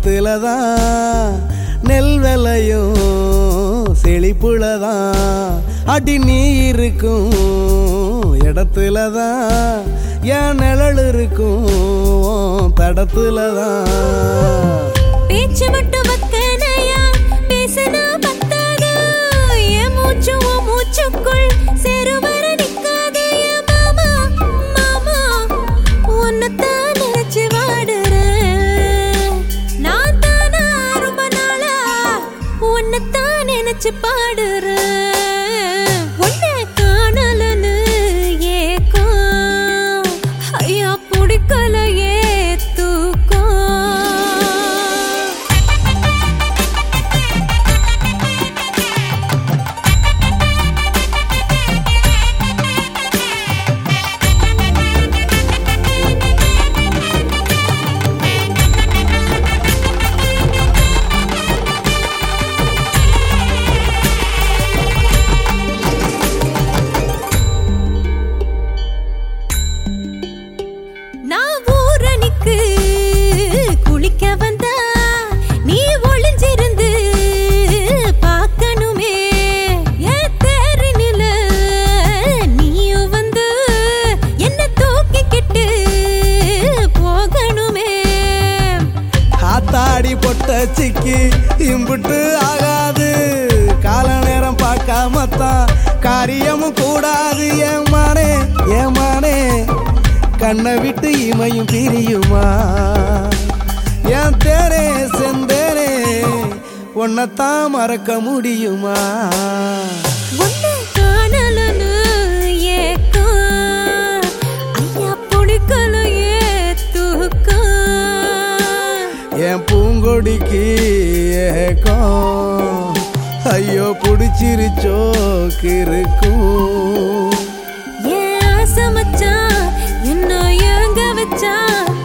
இடத்துல தான் நெல் விளையும் செழிப்புல தான் அடி நீ இருக்கும் இடத்துல தான் என் நிழல் இருக்கும் உன் தடத்துல தான் பேச்சு மட்டும் வக்கனையா பேசினா பத்தாது என் மூச்சு உன் மூச்சுக்குள் செருவர நிக்காது என் மாமா மாமா உன்னைத்தான் நினைச்சு வாடுறேன் நான் தானா ரொம்ப நாளா உன்னைத்தான் நினைச்சு பாடுறேன் உன்னை காணலன்னு ஏக்கம் ஐயா பிடிக்கலையே தூக்கம் நான் ஊரணிக்கு குளிக்க வந்தா நீ ஒளிஞ்சிருந்து பார்க்கணுமே என் தேரினில நீயும் வந்து என்ன தூக்கிக்கிட்டு போகணுமே ஆத்தாடி பொட்ட சிக்கி இம்புட்டு ஆகாது கால நேரம் பார்க்காமத்தான் காரியமும் கூடாது ஏமானே ஏமானே கண்ணை விட்டு இமையும் பிரியுமா என் தேனே செந்தேனே உன்னைத்தான் மறக்க முடியுமா உன்னை காணலன்னு ஏக்கம் ஐயா பிடிக்கலையே தூக்கம் என் பூங்கொடிக்கு ஏக்கம் ஐயோ பிடிச்சிருச்சோ கிருக்கும் ஏன் ஆசை மச்சான் என்ன ஏங்க வச்சான்